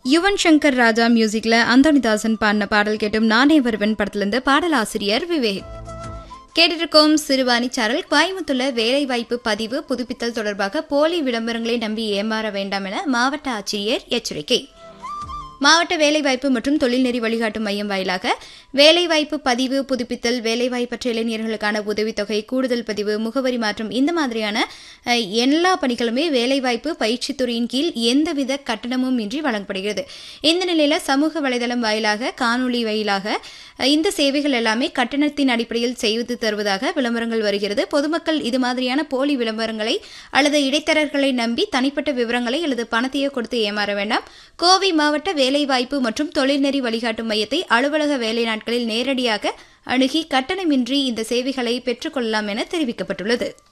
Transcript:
யுவன் சங்கர் ராஜா மியூசிக்ல அந்தோனிதாசன் பாடின பாடல் கேட்டும் நானே வருவன் படத்திலிருந்து பாடலாசிரியர் விவேக் கேட்டிருக்கோம் சிறுவாணி சாரல் கோயம்புத்தூர்ல வேலைவாய்ப்பு பதிவு புதுப்பித்தல் தொடர்பாக போலி விளம்பரங்களை நம்பி ஏமாற வேண்டாம் என மாவட்ட ஆட்சியர் எச்சரிக்கை மாவட்ட வேலைவாய்ப்பு மற்றும் தொழில்நெறி வழிகாட்டும் மையம் வாயிலாக வேலைவாய்ப்பு பதிவு புதுப்பித்தல் வேலைவாய்ப்பற்ற இளைஞர்களுக்கான உதவித்தொகை கூடுதல் பதிவு முகவரி மாற்றம் இந்த மாதிரியான அஹ், எல்லா பணிகளுமே வேலைவாய்ப்பு பயிற்சித் துறையின் கீழ் எந்தவித கட்டணமும் இன்றி வழங்கப்படுகிறது இந்த நிலையில சமூக வலைதளம் வாயிலாக காணொலி வாயிலாக அஹ், இந்த சேவைகள் எல்லாமே கட்டணத்தின் அடிப்படையில் செய்து தருவதாக விளம்பரங்கள் வருகிறது பொதுமக்கள் இது மாதிரியான போலி விளம்பரங்களை அல்லது இடைத்தரகர்களை நம்பி தனிப்பட்ட விவரங்களை அல்லது பணத்தையோ கொடுத்து ஏமாற வேண்டாம் கோவை மாவட்ட வேலைவாய்ப்பு மற்றும் தொழில்நெறி வழிகாட்டும் மையத்தை அலுவலக வேலை நாட்களில் நேரடியாக அணுகி கட்டணமின்றி இந்த சேவைகளை பெற்றுக்கொள்ளலாம் என தெரிவிக்கப்பட்டுள்ளது